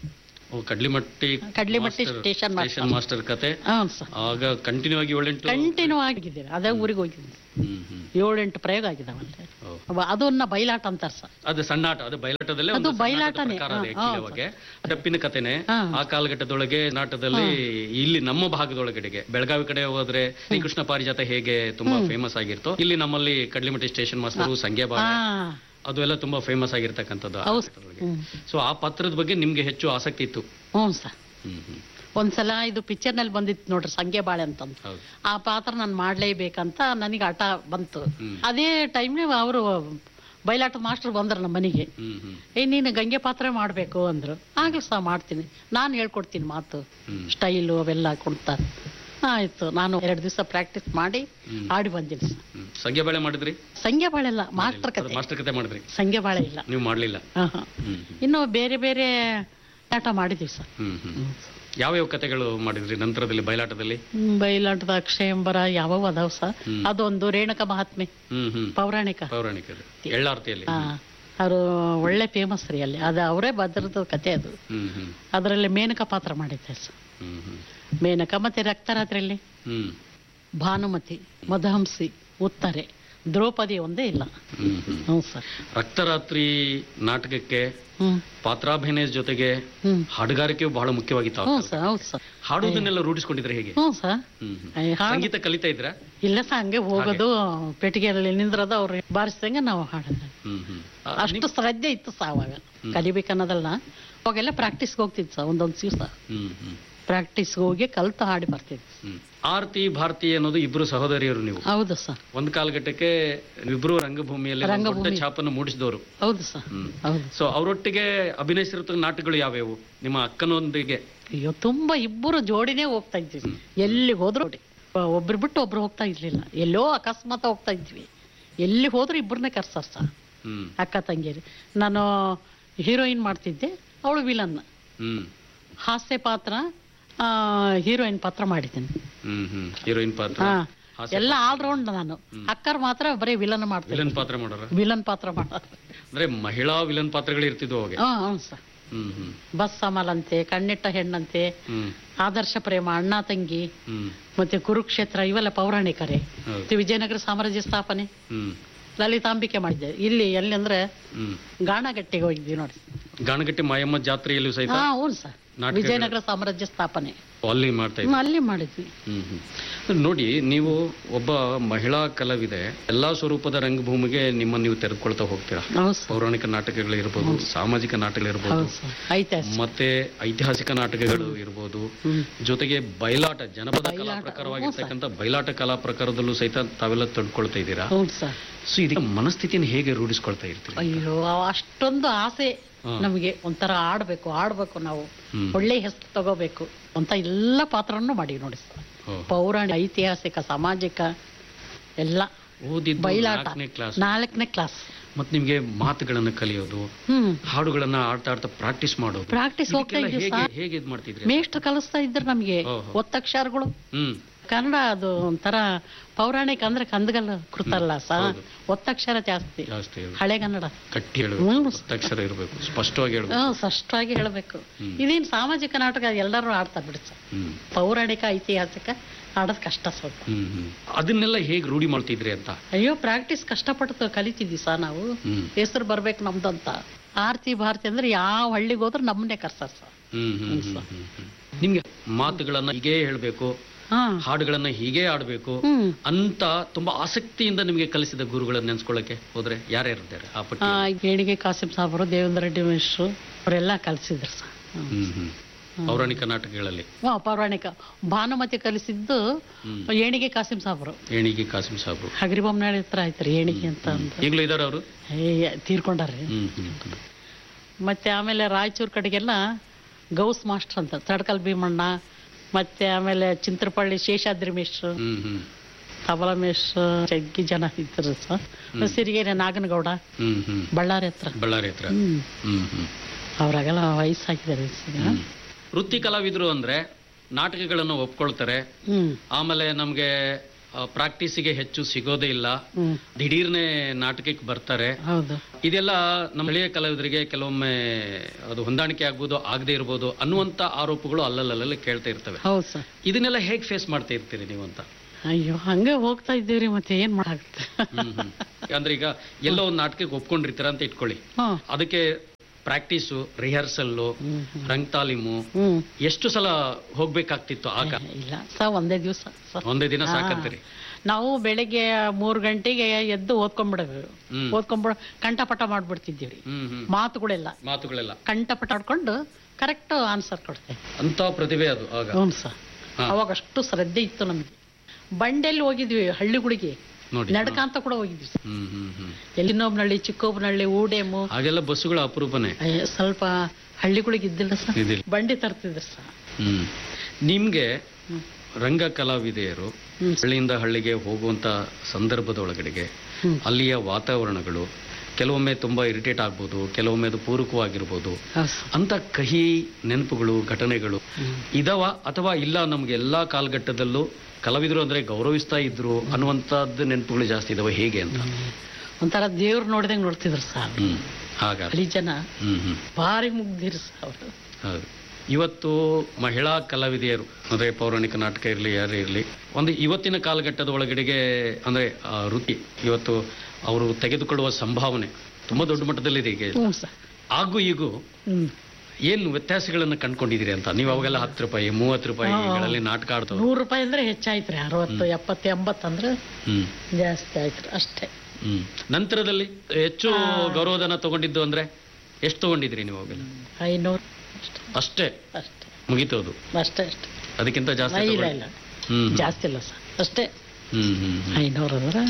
S4: ಓ Kadlimatti
S5: Kadlimatti
S4: master-
S5: station master.
S4: Station master ಕತೆ
S5: ಹ್ಞೂ ಸರ್
S4: ಆಗ ಕಂಟಿನ್ಯೂ ಆಗಿ ಏಳೆಂಟು
S5: ಕಂಟಿನ್ಯೂ ಆಗಿದ್ದೀರಿ ಅದೇ ಊರಿಗೆ ಹೋಗಿದ್ದೀನಿ
S4: ಹ್ಮ್ ಹ್ಮ್
S5: ಏಳೆಂಟು ಪ್ರಯೋಗ ಆಗಿದಾವಲ್ರಿ
S4: ಓ.
S5: ಅವ- ಅದನ್ನ ಬಯಲಾಟ ಅಂತಾರ ಸರ್
S4: ಅದು ಸಣ್ಣಾಟ ಅದು ಬಯಲಾಟದಲ್ಲೇ
S5: ಅದು
S4: ಒಂದು ಸಣ್ಣ ಆಟದ
S5: ಬಯಲಾಟನೇ.
S4: ಪ್ರಕಾರ ಅದು
S5: ಹಾ,
S4: actually
S5: ಹಾ,
S4: ಅವಾಗೆ. ಡಪ್ಪಿನ ಕಥೆನೆ
S5: ಹಾ.
S4: ಆ ಕಾಲಘಟ್ಟದೊಳಗೆ ನಾಟದಲ್ಲಿ ಇಲ್ಲಿ ನಮ್ಮ ಭಾಗದೊಳಗಡೆಗೆ ಬೆಳಗಾವಿ ಕಡೆ ಹೋದ್ರೆ ಶ್ರೀಕೃಷ್ಣ ಪಾರಿಜಾತ ಹೇಗೆ ತುಂಬಾ ಫೇಮಸ್ ಆಗಿರ್ತೋ ಇಲ್ಲಿ ನಮ್ಮಲ್ಲಿ ಕಡ್ಲಿಮಟ್ಟಿ ಸ್ಟೇಷನ್ ಮಾಸ್ತರು ಸಂಖ್ಯಾ
S5: ಹಾ
S4: ಅದು ಎಲ್ಲ ತುಂಬಾ ಫೇಮಸ್ ಆಗಿರ್ತಕ್ಕಂಥದ್ದು ಆ
S5: ಹೌದು.
S4: ಕಾಲಘಟ್ಟದೊಳಗೆ.
S5: ಹ್ಮ್.
S4: ಸೊ ಆ ಪತ್ರದ ಬಗ್ಗೆ ನಿಮ್ಗೆ ಹೆಚ್ಚು ಆಸಕ್ತಿ ಇತ್ತು
S5: ಹ್ಞೂ ಸರ್
S4: ಹ್ಮ್ ಹ್ಮ್
S5: ಒಂದ್ಸಲ ಇದು ಪಿಕ್ಚರ್ನಲ್ಲಿ ಬಂದಿತ್ತು ನೋಡ್ರಿ ಸಂಖ್ಯೆ ಬಾಳೆ ಅಂತಂದು
S4: ಹೌದು
S5: ಆ ಪಾತ್ರ ನಾನು ಮಾಡ್ಲೇಬೇಕಂತ ನನಗೆ ಹಠ ಬಂತು
S4: ಹ್ಮ್.
S5: ಅದೇ ಟೈಮ್ನಾಗ ಅವರು ಬಯಲಾಟದ ಮಾಸ್ಟರ್ ಬಂದ್ರು ನಮ್ಮ ಮನೆಗೆ
S4: ಹ್ಮ್ ಹ್ಮ್
S5: ಏ ನೀನು ಗಂಗೆ ಪಾತ್ರ ಮಾಡಬೇಕು ಅಂದ್ರು ಆಗ್ಲಿ ಸಹ ಮಾಡ್ತೀನಿ ನಾನು ಹೇಳ್ಕೊಡ್ತೀನಿ ಮಾತು
S4: ಹ್ಮ್.
S5: ಸ್ಟೈಲು ಅವೆಲ್ಲ ಕೊಡ್ತಾರೆ ಆಯ್ತು ನಾನು ಎರಡು ದಿವಸ ಪ್ರಾಕ್ಟೀಸ್ ಮಾಡಿ
S4: ಹ್ಮ್.
S5: ಆಡಿ ಬಂದಿನಿ ಸರ್
S4: ಹ್ಮ್ ಸಂಖ್ಯಾ ಬಾಳೆ ಮಾಡಿದ್ರಿ
S5: ಸಂಖ್ಯೆ ಬಾಳೆ ಇಲ್ಲ ಮಾಸ್ಟರ್ ಕತೆ
S4: ಮಾಸ್ಟರ್ ಕತೆ ಮಾಡಿದ್ರಿ
S5: ಸಂಖ್ಯೆ ಬಾಳೆ ಇಲ್ಲ
S4: ನೀವು ಮಾಡ್ಲಿಲ್ಲ
S5: ಹಾ, ಹಾ.
S4: ಹ್ಮ್
S5: ಇನ್ನು ಬೇರೆ ಬೇರೆ ಆಟ ಮಾಡಿದೀವಿ ಸರ್
S4: ಹ್ಮ್ ಹ್ಮ್ ಯಾವ್ಯಾವ ಕತೆಗಳು ಮಾಡಿದ್ರಿ ನಂತರದಲ್ಲಿ ಬಯಲಾಟದಲ್ಲಿ
S5: ಹ್ಮ್, ಬಯಲಾಟದ ಅಕ್ಷಯಂಬರ ಯಾವವು ಅದಾವ ಸರ್
S4: ಹ್ಮ್.
S5: ಅದೊಂದು ರೇಣುಕ ಮಹಾತ್ಮೆ
S4: ಹ್ಮ್ ಹ್ಮ್
S5: ಪೌರಾಣಿಕ
S4: ಪೌರಾಣಿಕರು ಎಳ್ಳಾರ್ತಿಯಲ್ಲಿ
S5: ಹಾ ಅವರು ಒಳ್ಳೆ ಫೇಮಸ್ ರೀ ಅಲ್ಲಿ ಅದು ಅವರೇ ಭದ್ರದ ಕತೆ ಅದು
S4: ಹ್ಮ್ ಹ್ಮ್
S5: ಅದರಲ್ಲಿ ಮೇನಕ ಪಾತ್ರ ಮಾಡಿದ್ದೆ ಸರ್
S4: ಹ್ಮ್ ಹ್ಮ್
S5: ಮೇನಕ ಮತ್ತೆ ರಕ್ತರಾತ್ರಿಯಲ್ಲಿ
S4: ಹ್ಮ್
S5: ಭಾನುಮತಿ ಮದಹಂಸಿ ಉತ್ತರೆ ದ್ರೌಪದಿ ಒಂದೇ ಇಲ್ಲ
S4: ಹ್ಮ್ ಹ್ಮ್
S5: ಹ್ಞೂ ಸರ್
S4: ರಕ್ತರಾತ್ರಿ ನಾಟಕಕ್ಕೆ
S5: ಹ್ಮ್
S4: ಪಾತ್ರಾಭಿನಯದ ಜೊತೆಗೆ
S5: ಹ್ಮ್
S4: ಹಾಡುಗಾರಿಕೆಯು ಬಹಳ ಮುಖ್ಯವಾಗಿತ್ತು ಆ
S5: ಹ್ಞೂ
S4: ಕಾಲದಲ್ಲಿ.
S5: ಸರ್ ಹೌದು ಸರ್
S4: ಹಾಡುವುದನ್ನೆಲ್ಲ ರೂಢಿಸ್ಕೊಂಡಿದ್ರೆ ಹೇಗೆ
S5: ಹ್ಞೂ ಸರ್
S4: ಹ್ಮ್ ಹ್ಮ್.
S5: ಏ, ಹಾಡು-
S4: ಸಂಗೀತ ಕಲಿತಾ ಇದ್ರ
S5: ಇಲ್ಲ ಸರ್ ಹಂಗೆ ಹೋಗೋದು ಪೆಟ್ಟಿಗೆಯಲ್ಲಿ ನಿಂದ್ರದ ಅವ್ರು ಬಾರಿಸ್ದಂಗೆ ನಾವು ಹಾಡೋದು
S4: ಹ್ಮ್ ಹ್ಮ್ ಆ,
S5: ಅಷ್ಟು ಶ್ರದ್ಧೆ ಇತ್ತು ಸರ್ ಅವಾಗ ಕಲಿಬೇಕನ್ನೋದಲ್ಲ ಅವಾಗೆಲ್ಲ ಪ್ರಾಕ್ಟೀಸ್ಗೆ ಹೋಗ್ತಿದ್ದು ಸರ್ ಒಂದೊಂದು ದಿವಸ
S4: ಹ್ಮ್ ಹ್ಮ್
S5: ಪ್ರಾಕ್ಟೀಸ್ಗೆ ಹೋಗಿ ಕಲ್ತು ಹಾಡಿ ಬರ್ತಿದ್ವಿ
S4: ಹ್ಮ್ ಆರತಿ ಭಾರತಿ ಅನ್ನೋದು ಇಬ್ರು ಸಹೋದರಿಯರು ನೀವು
S5: ಹೌದು ಸರ್
S4: ಒಂದ್ ಕಾಲಘಟ್ಟಕ್ಕೆ ಇಬ್ರು ರಂಗಭೂಮಿಯಲ್ಲಿ ಒಂದು ದೊಡ್ಡ
S5: ರಂಗಭೂಮಿ.
S4: ಛಾಪನ್ನು ಮೂಡಿಸಿದವರು
S5: ಹೌದು ಸರ್
S4: ಹ್ಮ್
S5: ಹೌದು
S4: ಸೊ ಅವರೊಟ್ಟಿಗೆ ಅಭಿನಯಿಸಿರೋ ನಾಟಕಗಳು ಯಾವ್ಯಾವು ನಿಮ್ಮ ಅಕ್ಕನೊಂದಿಗೆ
S5: ಅಯ್ಯೋ ತುಂಬಾ ಇಬ್ಬರು ಜೋಡಿನೇ ಹೋಗ್ತಾ ಇದ್ವಿ ಎಲ್ಲಿಗೆ ಹೋದ್ರು ಜೋಡಿ. ಒಬ್ರು ಬಿಟ್ಟು ಒಬ್ರು ಹೋಗ್ತಾ ಇರ್ಲಿಲ್ಲ ಎಲ್ಲೋ ಅಕಸ್ಮಾತ್ ಹೋಗ್ತಾ ಇದ್ವಿ ಎಲ್ಲಿ ಹೋದ್ರು ಇಬ್ಬರನ್ನೇ ಕರ್ಸಾರ ಸರ್
S4: ಹ್ಮ್
S5: ಅಕ್ಕ ತಂಗಿಯರು ನಾನು ಹೀರೋಯಿನ್ ಮಾಡ್ತಿದ್ದೆ ಅವಳು ವಿಲನ್
S4: ಹ್ಮ್
S5: ಹಾಸ್ಯ ಪಾತ್ರ ಹೀರೋಯಿನ್ ಪಾತ್ರ ಮಾಡಿದ್ದೀನಿ
S4: ಹ್ಮ್ ಹ್ಮ್ ಹೀರೋಯಿನ್ ಪಾತ್ರ
S5: ಹಾ
S4: ಹಾಸ್ಯ
S5: ಎಲ್ಲ ಆಲ್ರೌಂಡ್ ನಾನು ಅಕ್ಕರ್ ಮಾತ್ರ ಬರೀ ವಿಲನ್ ಮಾಡ್ತೀನಿ
S4: ವಿಲನ್ ಪಾತ್ರ ಮಾಡೋರ
S5: ವಿಲನ್ ಪಾತ್ರ ಮಾಡ
S4: ಅಂದ್ರೆ ಮಹಿಳಾ ವಿಲನ್ ಪಾತ್ರಗಳು ಇರ್ತಿದ್ವು ಅವಾಗ
S5: ಹಾ ಹ್ಞೂ ಸರ್
S4: ಹ್ಮ್ ಹ್ಮ್
S5: ಬಸ್ ಸಮಲಂತೆ ಕಣ್ಣಿಟ್ಟ ಹೆಣ್ಣಂತೆ
S4: ಹ್ಮ್
S5: ಆದರ್ಶ ಪ್ರೇಮ ಅಣ್ಣ ತಂಗಿ
S4: ಹ್ಮ್
S5: ಮತ್ತೆ ಕುರುಕ್ಷೇತ್ರ ಇವೆಲ್ಲ ಪೌರಾಣಿಕರೇ
S4: ಹೌದು.
S5: ಮತ್ತೆ ವಿಜಯನಗರ ಸಾಮ್ರಾಜ್ಯ ಸ್ಥಾಪನೆ
S4: ಹ್ಮ್
S5: ಲಲಿತಾಂಬಿಕೆ ಮಾಡಿದ್ದೆ ಇಲ್ಲಿ ಎಲ್ಲಿ ಅಂದ್ರೆ
S4: ಹ್ಮ್
S5: ಗಾಣಗಟ್ಟಿಗೆ ಹೋಗಿದ್ವಿ ನೋಡಿ
S4: ಗಾಣಗಟ್ಟಿ ಮಾಯಮ್ಮ ಜಾತ್ರೆಯಲ್ಲೂ ಸಹಿತ
S5: ಹಾ ಹ್ಞೂ ಸರ್
S4: ನಾಟಕಗಳು-
S5: ವಿಜಯನಗರ ಸಾಮ್ರಾಜ್ಯ ಸ್ಥಾಪನೆ
S4: ಅಲ್ಲಿ ಮಾಡ್ತಾ ಇದ್ರು
S5: ಹ್ಮ್, ಅಲ್ಲಿ ಮಾಡಿದ್ವಿ
S4: ಹ್ಮ್ ಹ್ಮ್ ನೋಡಿ ನೀವು ಒಬ್ಬ ಮಹಿಳಾ ಕಲಾವಿದೆ ಎಲ್ಲಾ ಸ್ವರೂಪದ ರಂಗಭೂಮಿಗೆ ನಿಮ್ಮನ್ನು ನೀವು ತೆರೆದುಕೊಳ್ತಾ ಹೋಗ್ತೀರಾ
S5: ಹೌದು ಸರ್
S4: ಪೌರಾಣಿಕ ನಾಟಕಗಳಿರ್ಬೋದು ಸಾಮಾಜಿಕ ನಾಟಕಗಳಿರ್ಬೋದು
S5: ಹೌದು ಸರ್ ಐತಿಹಾಸಿಕ
S4: ಮತ್ತೆ ಐತಿಹಾಸಿಕ ನಾಟಕಗಳು ಇರ್ಬೋದು
S5: ಹ್ಮ್
S4: ಜೊತೆಗೆ ಬಯಲಾಟ ಜನಪದ ಕಲಾ
S5: ಬಯಲಾಟ,
S4: ಪ್ರಕಾರವಾಗಿರ್ತಕ್ಕಂಥ ಬಯಲಾಟ ಕಲಾ ಪ್ರಕಾರದಲ್ಲೂ ಸಹಿತ ತಾವೆಲ್ಲ ತೊಡ್ಕೊಳ್ತಾ ಇದ್ದೀರಾ
S5: ಹ್ಞೂ ಸರ್
S4: ಸೊ ಇದಕ್ಕೆ ಮನಸ್ಥಿತಿಯನ್ನು ಹೇಗೆ ರೂಢಿಸ್ಕೊಳ್ತಾ ಇರ್ತೀರಿ
S5: ಅಯ್ಯೋ ಅವ್ ಅಷ್ಟೊಂದು ಆಸೆ
S4: ಹಾ.
S5: ನಮಗೆ ಒಂಥರ ಆಡ್ಬೇಕು ಆಡ್ಬೇಕು ನಾವು
S4: ಹ್ಮ್.
S5: ಒಳ್ಳೆ ಹೆಸರು ತಗೋಬೇಕು ಅಂತ ಎಲ್ಲ ಪಾತ್ರನೂ ಮಾಡಿವಿ ನೋಡಿ ಸರ್
S4: ಓ.
S5: ಪೌರಾಣಿಕ ಐತಿಹಾಸಿಕ ಸಾಮಾಜಿಕ ಎಲ್ಲ
S4: ಓದಿದ್ದು
S5: ಬಯಲಾಟ
S4: ನಾಲ್ಕನೇ ಕ್ಲಾಸ್
S5: ನಾಲ್ಕನೇ ಕ್ಲಾಸ್
S4: ಮತ್ತೆ ನಿಮ್ಗೆ ಮಾತುಗಳನ್ನ ಕಲಿಯೋದು
S5: ಹ್ಮ್
S4: ಹಾಡುಗಳನ್ನ ಆಡ್ತಾ ಆಡ್ತಾ ಪ್ರಾಕ್ಟೀಸ್ ಮಾಡೋದು
S5: ಪ್ರಾಕ್ಟೀಸ್ ಹೋಗ್ತಾ
S4: ಇದಕ್ಕೆಲ್ಲ
S5: ಇದ್ವಿ
S4: ಹೇಗೆ
S5: ಸರ್
S4: ಹೇಗೆ ಇದ್ ಮಾಡ್ತಿದ್ರಿ
S5: ಮೇಷ್ಟ್ರು ಕಲಿಸ್ತಾ ಇದ್ರು ನಮ್ಗೆ
S4: ಓಹೋ.
S5: ಒತ್ತಕ್ಷರಗಳು
S4: ಹ್ಮ್
S5: ಕನ್ನಡ ಅದು ಒಂಥರ ಪೌರಾಣಿಕ ಅಂದ್ರೆ ಕಂದಗಲ್ ಕೃತಲ್ಲ ಸರ್
S4: ಹೌದು.
S5: ಒತ್ತಕ್ಷರ ಜಾಸ್ತಿ
S4: ಜಾಸ್ತಿ ಹೇಳು.
S5: ಹಳೆಗನ್ನಡ
S4: ಕಟ್ಟಿ
S5: ಹ್ಮ್.
S4: ಹೇಳ್ಬೇಕು ಒತ್ತಕ್ಷರ ಇರಬೇಕು ಸ್ಪಷ್ಟವಾಗಿ ಹೇಳ್ಬೇಕು
S5: ಹ್ಮ್ ಸ್ಪಷ್ಟವಾಗಿ ಹೇಳಬೇಕು
S4: ಹ್ಮ್.
S5: ಇದೇನ್ ಸಾಮಾಜಿಕ ನಾಟಕ ಎಲ್ಲರೂ ಆಡ್ತಾ ಬಿಡಿ ಸರ್
S4: ಹ್ಮ್
S5: ಪೌರಾಣಿಕ ಐತಿಹಾಸಿಕ ಆಡೋದು ಕಷ್ಟ ಸ್ವಲ್ಪ
S4: ಹ್ಮ್ ಹ್ಮ್ ಅದನ್ನೆಲ್ಲ ಹೇಗೆ ರೂಢಿ ಮಾಡ್ತಿದ್ರಿ ಅಂತ
S5: ಅಯ್ಯೋ ಪ್ರಾಕ್ಟೀಸ್ ಕಷ್ಟಪಟ್ಟು ಕಲಿತಿದ್ವಿ ಸರ್ ನಾವು
S4: ಹ್ಮ್
S5: ಹೆಸರು ಬರ್ಬೇಕು ನಮ್ದು ಅಂತ ಆರ್ತಿ ಭಾರತಿ ಅಂದ್ರೆ ಯಾವ ಹಳ್ಳಿಗೆ ಹೋದ್ರು ನಮ್ಮನ್ನೇ ಕರ್ಸಾರ ಸರ್
S4: ಹ್ಮ್ ಹ್ಮ್ ಹ್ಮ್ ಹ್ಮ್ ಹ್ಮ್. ನಿಮ್ಗೆ ಮಾತುಗಳನ್ನ ಹೀಗೆ ಹೇಳ್ಬೇಕು
S5: ಹಾ
S4: ಹಾಡುಗಳನ್ನ ಹೀಗೆ ಆಡ್ಬೇಕು
S5: ಹ್ಮ್
S4: ಅಂತ ತುಂಬಾ ಆಸಕ್ತಿಯಿಂದ ನಿಮಗೆ ಕಲಿಸಿದ ಗುರುಗಳನ್ನ ನೆನ್ಸ್ಕೊಳ್ಳಕ್ಕೆ ಹೋದ್ರೆ ಯಾರ್ಯಾರಿದ್ದಾರೆ ಆ ಪಟ್ಟಿ
S5: ಆ, ಏಣಿಗೆ ಕಾಸಿಂ ಸಾಬರು ದೇವೇಂದ್ರ ರೆಡ್ಡಿ ಮಿಶ್ರು ಅವರೆಲ್ಲ ಕಲಿಸಿದ್ರು ಸರ್ ಹ್ಮ್.
S4: ಹ್ಮ್ ಹ್ಮ್ ಪೌರಾಣಿಕ ನಾಟಕಗಳಲ್ಲಿ
S5: ಹಾ, ಪೌರಾಣಿಕ ಭಾನುಮತಿ ಕಲಿಸಿದ್ದು
S4: ಹ್ಮ್.
S5: ಏಣಿಗೆ ಕಾಸಿಂ ಸಾಬರು
S4: ಏಣಿಗೆ ಕಾಸಿಂ ಸಾಬ್ರು
S5: ಹಗರಿಬೊಮ್ಮನಹಳ್ಳಿ ಹತ್ರ ಆಯ್ತ್ರಿ ಏಣಿಗೆ ಅಂತ ಅಂತ
S4: ಈಗಲೂ ಇದಾರೆ ಅವರು
S5: ಏ, ತೀರ್ಕೊಂಡಾರ್ರಿ
S4: ಹ್ಮ್ ಹ್ಮ್ ಹ್ಮ್.
S5: ಮತ್ತೆ ಆಮೇಲೆ ರಾಯಚೂರು ಕಡೆಗೆಲ್ಲ ಗೌಸ್ ಮಾಸ್ಟರ್ ಅಂತ ತಡ್ಕಲ್ ಭೀಮಣ್ಣ ಮತ್ತೆ ಆಮೇಲೆ ಚಿಂತ್ರಪಳ್ಳಿ ಶೇಷಾದ್ರಿ ಮೇಷ್ಟ್ರು
S4: ಹ್ಮ್ ಹ್ಮ್
S5: ತಬಲ ಮೇಷ್ಟ್ರು ಜಗ್ಗಿ ಜನ ಇದ್ರು ಸರ್ ಸಿರಿಗೆರೆ ನಾಗನಗೌಡ
S4: ಹ್ಮ್ ಹ್ಮ್
S5: ಬಳ್ಳಾರಿ ಹತ್ರ
S4: ಬಳ್ಳಾರಿ ಹತ್ರ
S5: ಹ್ಮ್
S4: ಹ್ಮ್ ಹ್ಮ್
S5: ಅವ್ರಾಗೆಲ್ಲ ವಯಸ್ಸಾಗಿದ್ದಾರೆ ಈಗ.
S4: ಹ್ಮ್. ವೃತ್ತಿ ಕಲಾವಿದರು ಅಂದ್ರೆ ನಾಟಕಗಳನ್ನು ಒಪ್ಕೊಳ್ತಾರೆ
S5: ಹ್ಮ್
S4: ಆಮೇಲೆ ನಮ್ಗೆ ಪ್ರಾಕ್ಟೀಸಿಗೆ ಹೆಚ್ಚು ಸಿಗೋದೇ ಇಲ್ಲ
S5: ಹ್ಮ್
S4: ದಿಢೀರ್ನೆ ನಾಟಕಕ್ಕೆ ಬರ್ತಾರೆ
S5: ಹೌದು
S4: ಇದೆಲ್ಲ ನಮ್ಮ ಹಳೆಯ ಕಲಾವಿದರಿಗೆ ಕೆಲವೊಮ್ಮೆ ಅದು ಹೊಂದಾಣಿಕೆ ಆಗ್ಬೋದು ಆಗದೆ ಇರ್ಬೋದು ಅನ್ನುವಂತ ಆರೋಪಗಳು ಅಲ್ಲಲ್ಲಲ್ಲಿ ಕೇಳ್ತಾ ಇರ್ತವೆ
S5: ಹೌದು ಸರ್
S4: ಇದನ್ನೆಲ್ಲ ಹೇಗೆ ಫೇಸ್ ಮಾಡ್ತಾ ಇರ್ತೀರಿ ನೀವು ಅಂತ
S5: ಅಯ್ಯೋ ಹಂಗೆ ಹೋಗ್ತಾ ಇದ್ದೀವ್ರಿ ಮತ್ತೆ ಏನ್ ಮಾಡಾಗುತ್ತೆ
S4: ಹ್ಮ್, ಹ್ಮ್. ಅಂದ್ರೆ ಈಗ ಎಲ್ಲೋ ಒಂದು ನಾಟಕಕ್ಕೆ ಒಪ್ಕೊಂಡಿರ್ತೀರ ಅಂತ ಇಟ್ಕೊಳ್ಳಿ
S5: ಹ್ಮ್
S4: ಅದಕ್ಕೆ ಪ್ರಾಕ್ಟೀಸು ರಿಹರ್ಸಲ್ಲು
S5: ಹ್ಮ್,
S4: ರಂಗ್ ತಾಲೀಮು
S5: ಹ್ಮ್
S4: ಎಷ್ಟು ಸಲ ಹೋಗ್ಬೇಕಾಗ್ತಿತ್ತು ಆಗ
S5: ಇಲ್ಲ ಸರ್ ಒಂದೇ ದಿವಸ ಸರ್
S4: ಒಂದೇ ದಿನ
S5: ಹಾ.
S4: ಸಾಕಂತೀರಿ
S5: ನಾವು ಬೆಳಿಗ್ಗೆ ಮೂರ್ ಗಂಟೆಗೆ ಎದ್ದು ಓದ್ಕೊಂಡ್ಬಿಡೋದು
S4: ಹ್ಮ್
S5: ಓದ್ಕೊಂಡ್ಬಿಡ ಕಂಠಪಟ ಮಾಡ್ಬಿಡ್ತಿದ್ದೀವ್ರಿ
S4: ಹ್ಮ್ ಹ್ಮ್
S5: ಮಾತುಗಳೆಲ್ಲ
S4: ಮಾತುಗಳೆಲ್ಲ
S5: ಕಂಠಪಟ ಆಡ್ಕೊಂಡು ಕರೆಕ್ಟ್ ಆನ್ಸರ್ ಕೊಡ್ತೇವೆ
S4: ಅಂತ ಪ್ರತಿಭೆ ಅದು ಆಗ
S5: ಹ್ಞೂ ಸರ್
S4: ಹಾ.
S5: ಅವಾಗ ಅಷ್ಟು ಶ್ರದ್ಧೆ ಇತ್ತು ನಮ್ಗೆ ಬಂಡೆಲ್ಲಿ ಹೋಗಿದ್ವಿ ಹಳ್ಳಿಗಳಿಗೆ
S4: ನೋಡಿ
S5: ನಡ್ಕಂತ ಕೂಡ ಹೋಗಿದ್ವಿ ಸರ್
S4: ಹ್ಮ್ ಹ್ಮ್ ಹ್ಮ್
S5: ಎಲ್ಲಿನೊಬ್ನಹಳ್ಳಿ ಚಿಕ್ಕೋಬ್ನಹಳ್ಳಿ ಊಡೇಮು
S4: ಹಾಗೆಲ್ಲ ಬಸ್ಸುಗಳ ಅಪರೂಪನೇ
S5: ಅಯ್ಯ, ಸ್ವಲ್ಪ ಹಳ್ಳಿಗಳಿಗೆ ಇದ್ದಿಲ್ಲ ಸರ್
S4: ಇದಿಲ್ಲ.
S5: ಬಂಡಿ ತರ್ತಿದ್ರು ಸರ್
S4: ಹ್ಮ್ ನಿಮ್ಗೆ
S5: ಹ್ಮ್.
S4: ರಂಗ ಕಲಾವಿದೆಯರು
S5: ಹ್ಮ್.
S4: ಹಳ್ಳಿಯಿಂದ ಹಳ್ಳಿಗೆ ಹೋಗುವಂತ ಸಂದರ್ಭದೊಳಗಡೆಗೆ
S5: ಹ್ಮ್.
S4: ಅಲ್ಲಿಯ ವಾತಾವರಣಗಳು ಕೆಲವೊಮ್ಮೆ ತುಂಬಾ ಇರಿಟೇಟ್ ಆಗ್ಬೋದು ಕೆಲವೊಮ್ಮೆ ಅದು ಪೂರಕವಾಗಿರ್ಬೋದು
S5: ಹೌದು ಸರ್.
S4: ಅಂತ ಕಹಿ ನೆನಪುಗಳು ಘಟನೆಗಳು ಇದಾವ ಅಥವಾ ಇಲ್ಲ ನಮ್ಗೆ ಎಲ್ಲಾ ಕಾಲಘಟ್ಟದಲ್ಲೂ ಕಲಾವಿದರು ಅಂದ್ರೆ ಗೌರವಿಸ್ತಾ ಇದ್ರು ಅನ್ನುವಂಥದ್ದು ನೆನಪುಗಳು ಜಾಸ್ತಿ ಇದಾವೆ ಹೇಗೆ ಅಂತ
S5: ಒಂಥರ ದೇವ್ರು ನೋಡಿದಂಗೆ ನೋಡ್ತಿದ್ರು ಸರ್
S4: ಹ್ಮ್ ಹಾಗಾದ್ರೆ
S5: ಹಳ್ಳಿ ಜನ
S4: ಹ್ಮ್ ಹ್ಮ್
S5: ಭಾರಿ ಮುಗ್ದಿರು ಸರ್ ಅವರು
S4: ಹೌದು ಇವತ್ತು ಮಹಿಳಾ ಕಲಾವಿದೆಯರು ಅಂದ್ರೆ ಪೌರಾಣಿಕ ನಾಟಕ ಇರಲಿ ಯಾರೇ ಇರಲಿ ಒಂದು ಇವತ್ತಿನ ಕಾಲಘಟ್ಟದ ಒಳಗಡೆಗೆ ಅಂದ್ರೆ ಆ ವೃತ್ತಿ ಇವತ್ತು ಅವರು ತೆಗೆದುಕೊಳ್ಳುವ ಸಂಭಾವನೆ ತುಂಬಾ ದೊಡ್ಡ ಮಟ್ಟದಲ್ಲಿದೆ ಈಗ
S5: ಹ್ಞೂ ಸರ್
S4: ಹಾಗೂ ಈಗೂ
S5: ಹ್ಮ್
S4: ಏನು ವ್ಯತ್ಯಾಸಗಳನ್ನ ಕಂಡ್ಕೊಂಡಿದ್ದೀರಿ ಅಂತ ನೀವು ಅವಾಗೆಲ್ಲ ಹತ್ತು ರೂಪಾಯಿ ಮೂವತ್ತು ರೂಪಾಯಿಗಳಲ್ಲಿ ನಾಟಕ ಆಡ್ತಾವ
S5: ನೂರು ರೂಪಾಯಿ ಅಂದ್ರೆ ಹೆಚ್ಚಾಯ್ತ್ರಿ ಅರವತ್ತು ಎಪ್ಪತ್ತು ಎಂಬತ್ತು ಅಂದ್ರೆ
S4: ಹ್ಮ್
S5: ಜಾಸ್ತಿ ಆಯ್ತು ಅಷ್ಟೇ
S4: ಹ್ಮ್ ನಂತರದಲ್ಲಿ ಹೆಚ್ಚು ಗೌರವಧನ ತಗೊಂಡಿದ್ದು ಅಂದ್ರೆ ಎಷ್ಟು ತಗೊಂಡಿದ್ರಿ ನೀವು ಅವಾಗೆಲ್ಲ
S5: ಐನೂರು ಅಷ್ಟೇ
S4: ಅಷ್ಟೇ
S5: ಅಷ್ಟೇ
S4: ಮುಗೀತು ಅದು
S5: ಅಷ್ಟೇ ಅಷ್ಟೇ
S4: ಅದಕ್ಕಿಂತ ಜಾಸ್ತಿ
S5: ಇಲ್ಲ
S4: ತಗೊಂಡಿ-
S5: ಇಲ್ಲ
S4: ಹ್ಮ್
S5: ಜಾಸ್ತಿ ಇಲ್ಲ ಸರ್ ಅಷ್ಟೇ
S4: ಹ್ಮ್ ಹ್ಮ್ ಹ್ಮ್
S5: ಐನೂರು ಅಂದ್ರೆ